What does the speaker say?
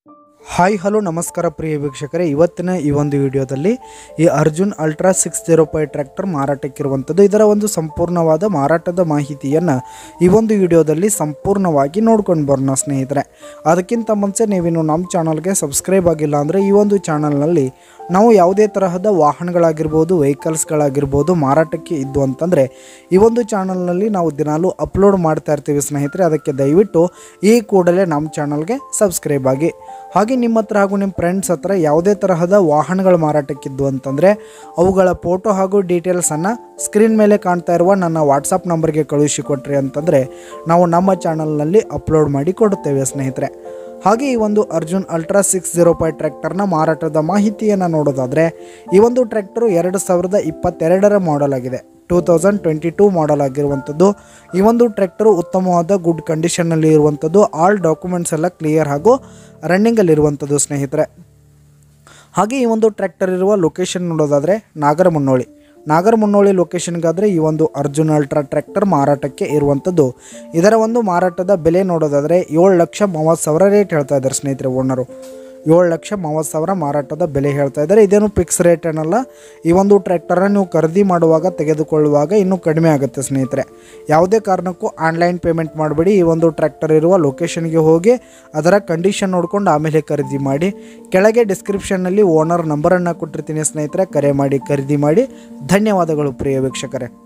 hi hello ನಮಸ್ಕಾರ ಪ್ರಿಯ ವೀಕ್ಷಕರೇ ಇವತ್ತಿನ ಈ ಒಂದು ವಿಡಿಯೋದಲ್ಲಿ ಈ Arjun ultra six zero five tractor ಮಾರಾಟಕ್ಕಿರುವಂಥದ್ದು ಇದರ ಒಂದು ಸಂಪೂರ್ಣವಾದ ಮಾರಾಟದ ಮಾಹಿತಿಯನ್ನು ಈ ಒಂದು ವಿಡಿಯೋದಲ್ಲಿ ಸಂಪೂರ್ಣವಾಗಿ ನೋಡ್ಕೊಂಡು ಬರೋಣ ಸ್ನೇಹಿತರೆ ಅದಕ್ಕಿಂತ ಮುಂಚೆ ನೀವಿನ್ನು ನಮ್ಮ ಚಾನಲ್ಗೆ ಸಬ್ಸ್ಕ್ರೈಬ್ ಆಗಿಲ್ಲ ಅಂದರೆ ಈ ಒಂದು ಚಾನಲ್ನಲ್ಲಿ ನಾವು ಯಾವುದೇ ತರಹದ ವಾಹನಗಳಾಗಿರ್ಬೋದು ವೆಹಿಕಲ್ಸ್ಗಳಾಗಿರ್ಬೋದು ಮಾರಾಟಕ್ಕೆ ಇದ್ದು ಅಂತಂದರೆ ಈ ಒಂದು ಚಾನಲ್ನಲ್ಲಿ ನಾವು ದಿನಾಲೂ ಅಪ್ಲೋಡ್ ಮಾಡ್ತಾ ಇರ್ತೀವಿ ಸ್ನೇಹಿತರೆ ಅದಕ್ಕೆ ದಯವಿಟ್ಟು ಈ ಕೂಡಲೇ ನಮ್ಮ ಚಾನಲ್ಗೆ ಸಬ್ಸ್ಕ್ರೈಬ್ ಆಗಿ ಹಾಗೆ ನಿಮ್ಮ ಹತ್ರ ಹಾಗೂ ನಿಮ್ಮ ಫ್ರೆಂಡ್ಸ್ ಹತ್ರ ಯಾವುದೇ ತರಹದ ವಾಹನಗಳು ಮಾರಾಟಕ್ಕಿದ್ದು ಅಂತಂದರೆ ಅವುಗಳ ಫೋಟೋ ಹಾಗೂ ಡೀಟೇಲ್ಸನ್ನು ಸ್ಕ್ರೀನ್ ಮೇಲೆ ಕಾಣ್ತಾ ಇರುವ ನನ್ನ ವಾಟ್ಸಪ್ ನಂಬರ್ಗೆ ಕಳುಹಿಸಿಕೊಟ್ರಿ ಅಂತಂದರೆ ನಾವು ನಮ್ಮ ಚಾನಲ್ನಲ್ಲಿ ಅಪ್ಲೋಡ್ ಮಾಡಿ ಕೊಡುತ್ತೇವೆ ಸ್ನೇಹಿತರೆ ಹಾಗೆ ಈ ಒಂದು Arjun ultra six zero five ಟ್ರ್ಯಾಕ್ಟರ್ನ ಮಾರಾಟದ ಮಾಹಿತಿಯನ್ನು ನೋಡೋದಾದರೆ ಈ ಒಂದು ಟ್ರ್ಯಾಕ್ಟರು ಎರಡು ಸಾವಿರದ ಇಪ್ಪತ್ತೆರಡರ ಮಾಡೆಲ್ ಆಗಿದೆ two thousand twenty two model ಆಗಿರುವಂಥದ್ದು ಈ ಒಂದು ಟ್ರ್ಯಾಕ್ಟರು ಉತ್ತಮವಾದ ಗುಡ್ ಕಂಡೀಷನ್ನಲ್ಲಿ ಇರುವಂಥದ್ದು ಆಲ್ ಡಾಕ್ಯುಮೆಂಟ್ಸ್ ಎಲ್ಲ ಕ್ಲಿಯರ್ ಹಾಗೂ ರನ್ನಿಂಗಲ್ಲಿರುವಂಥದ್ದು ಸ್ನೇಹಿತರೆ ಹಾಗೆ ಈ ಒಂದು ಟ್ರ್ಯಾಕ್ಟರ್ ಇರುವ ಲೊಕೇಶನ್ ನೋಡೋದಾದರೆ ನಾಗರಮುನ್ನೋಳಿ ನಾಗರಮುನ್ನೋಳಿ ಲೊಕೇಶನ್ಗಾದರೆ ಈ ಒಂದು ಅರ್ಜುನ್ ಅಲ್ಟ್ರಾ ಟ್ರ್ಯಾಕ್ಟರ್ ಮಾರಾಟಕ್ಕೆ ಇರುವಂಥದ್ದು ಇದರ ಒಂದು ಮಾರಾಟದ ಬೆಲೆ ನೋಡೋದಾದರೆ ಏಳು ಲಕ್ಷ ಮೂವತ್ತು ಸಾವಿರ ರೇಟ್ ಹೇಳ್ತಾ ಇದ್ದಾರೆ ಸ್ನೇಹಿತರೆ ಓನರು ಏಳು ಲಕ್ಷ ಮೂವತ್ತು ಸಾವಿರ ಮಾರಾಟದ ಬೆಲೆ ಹೇಳ್ತಾ ಇದ್ದಾರೆ ಇದೇನು ಫಿಕ್ಸ್ ರೇಟ್ ಏನಲ್ಲ ಈ ಒಂದು ಟ್ರ್ಯಾಕ್ಟರನ್ನು ನೀವು ಖರೀದಿ ಮಾಡುವಾಗ ತೆಗೆದುಕೊಳ್ಳುವಾಗ ಇನ್ನೂ ಕಡಿಮೆ ಆಗುತ್ತೆ ಸ್ನೇಹಿತರೆ ಯಾವುದೇ ಕಾರಣಕ್ಕೂ ಆನ್ಲೈನ್ ಪೇಮೆಂಟ್ ಮಾಡಬೇಡಿ ಈ ಒಂದು ಟ್ರ್ಯಾಕ್ಟರ್ ಇರುವ ಲೊಕೇಶನ್ಗೆ ಹೋಗಿ ಅದರ ಕಂಡೀಷನ್ ನೋಡ್ಕೊಂಡು ಆಮೇಲೆ ಖರೀದಿ ಮಾಡಿ ಕೆಳಗೆ ಡಿಸ್ಕ್ರಿಪ್ಷನ್ನಲ್ಲಿ ಓನರ್ ನಂಬರನ್ನು ಕೊಟ್ಟಿರ್ತೀನಿ ಸ್ನೇಹಿತರೆ ಕರೆ ಮಾಡಿ ಖರೀದಿ ಮಾಡಿ ಧನ್ಯವಾದಗಳು ಪ್ರಿಯ ವೀಕ್ಷಕರೇ